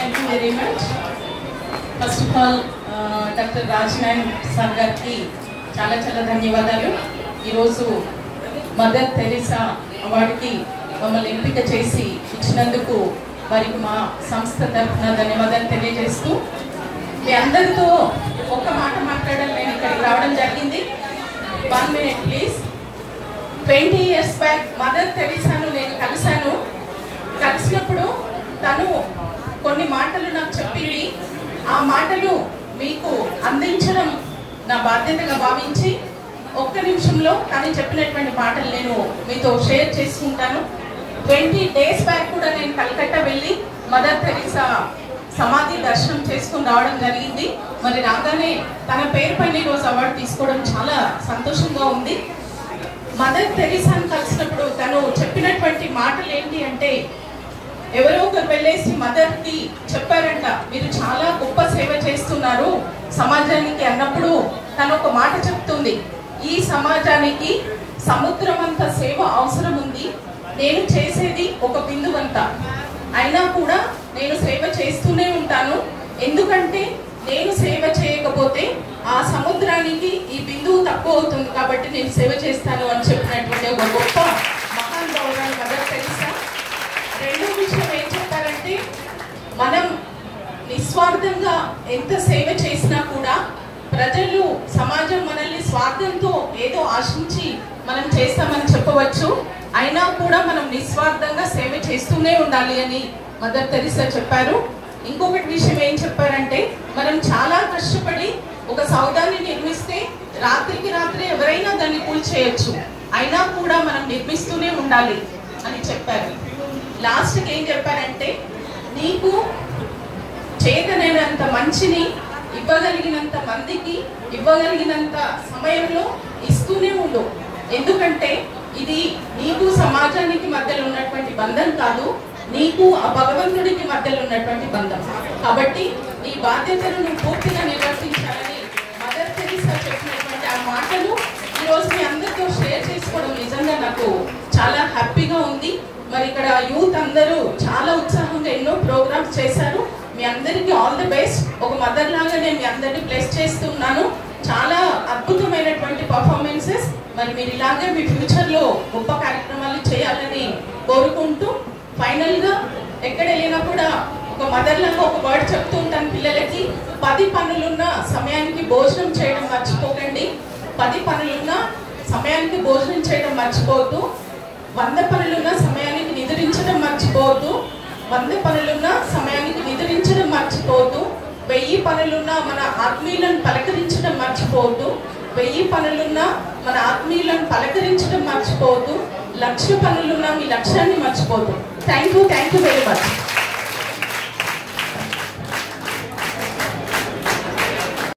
thank you very much first of all doctor Rajnayan sir గారికి చాలా చాలా ధన్యవాదాలు ఈరోజు మదర్ తెరిసా అవార్డుకి మమ్మల్ని ఎంపిక చేసి ఇచ్చినందుకు వారికి మా సంస్థ తరఫున ధన్యవాదాలు తెలియజేస్తూ మీ అందరితో ఒక మాట మాట్లాడాలి నేను ఇక్కడికి రావడం జరిగింది one minute please twenty years back mother తెరిసాను నేను కలిశాను కలిసినప్పుడు తను కొన్ని మాటలు నాకు చెప్పింది ఆ మాటలు మీకు అందించడం నా బాధ్యతగా భావించి ఒక్క నిమిషంలో తను చెప్పినటువంటి మాటలు నేను మీతో షేర్ చేసుకుంటాను ట్వంటీ డేస్ బ్యాక్ కూడా నేను కలకత్తా వెళ్ళి మదర్ తెరీసా సమాధి దర్శనం చేసుకుని రావడం జరిగింది మరి రాగానే తన పేరు పైన ఈరోజు అవార్డు తీసుకోవడం చాలా సంతోషంగా ఉంది మదర్ తెరీసాను కలిసినప్పుడు తను చెప్పినటువంటి మాటలు ఏంటి అంటే ఎవరో ఒకరు వెళ్ళేసి మదర్ కి చెప్పారంట మీరు చాలా గొప్ప సేవ చేస్తున్నారు సమాజానికి అన్నప్పుడు తను ఒక మాట చెప్తుంది ఈ సమాజానికి సముద్రం అంత సేవ అవసరం ఉంది నేను చేసేది ఒక బిందువంత అయినా కూడా నేను సేవ చేస్తూనే ఉంటాను ఎందుకంటే నేను సేవ చేయకపోతే ఆ సముద్రానికి ఈ బిందువు తక్కువ అవుతుంది కాబట్టి నేను సేవ చేస్తాను అని చెప్పినటువంటి ఒక గొప్ప మహాన్ గౌరవం మదర్ తెరిసా రెండో విషయం ఏం చెప్పారంటే మనం నిస్వార్థంగా ఎంత సేవ చేసినా కూడా ప్రజలు సమాజం మనల్ని స్వార్థంతో ఏదో ఆశించి మనం చేస్తామని చెప్పవచ్చు అయినా కూడా మనం నిస్వార్థంగా సేవ చేస్తూనే ఉండాలి అని మదర్ తెరిసా చెప్పారు ఇంకొకటి విషయం ఏం చెప్పారంటే మనం చాలా కష్టపడి ఒక సౌదాన్ని నిర్మిస్తే రాత్రికి రాత్రి ఎవరైనా దాన్ని కూల్చేయచ్చు అయినా కూడా మనం నిర్మిస్తూనే ఉండాలి అని చెప్పారు లాస్ట్కి ఏం చెప్పారంటే నీకు చేతనైనంత మంచిని ఇవ్వగలిగినంత మందికి ఇవ్వగలిగినంత సమయంలో ఇస్తూనే ఉండు ఎందుకంటే ఇది నీకు సమాజానికి మధ్యలో ఉన్నటువంటి బంధం కాదు నీకు ఆ భగవంతుడికి మధ్యలో ఉన్నటువంటి బంధం కాబట్టి ఈ బాధ్యతను నువ్వు పూర్తిగా నిర్వర్తించాలని మదర్ తెరీసా చెప్పినటువంటి ఆ మాటలు ఈరోజు మీ అందరితో షేర్ చేసుకోవడం నిజంగా నాకు చాలా హ్యాపీగా ఉంది మరి ఇక్కడ యూత్ అందరూ చాలా ఉత్సాహంగా ఎన్నో ప్రోగ్రామ్స్ చేశారు మీ అందరికీ ఆల్ ది బెస్ట్ ఒక మదర్ లాగా నేను మీ అందరినీ బ్లెస్ చేస్తున్నాను చాలా అద్భుతమైనటువంటి పర్ఫార్మెన్సెస్ మరి మీరు ఇలాగే మీ ఫ్యూచర్లో గొప్ప కార్యక్రమాలు చేయాలని కోరుకుంటూ ఫైనల్గా ఎక్కడ వెళ్ళినా కూడా ఒక మదర్ లాగా ఒక వర్డ్ చెప్తూ ఉంటాను పిల్లలకి పది పనులున్న సమయానికి భోజనం చేయడం మర్చిపోకండి పది పనులున్న సమయానికి భోజనం చేయడం మర్చిపోవద్దు వంద పనులున్న సమయానికి నిద్రించడం మర్చిపోవద్దు వంద పనులున్న సమయానికి నిద్రించడం మర్చిపోవద్దు వెయ్యి పనులున్న మన ఆత్మీయులను పలకరించడం మర్చిపోవద్దు వెయ్యి పనులున్న మన ఆత్మీయులను పలకరించడం మర్చిపోవద్దు లక్ష పనులున్న మీ లక్ష్యాన్ని మర్చిపోవద్దు thank you thank you very much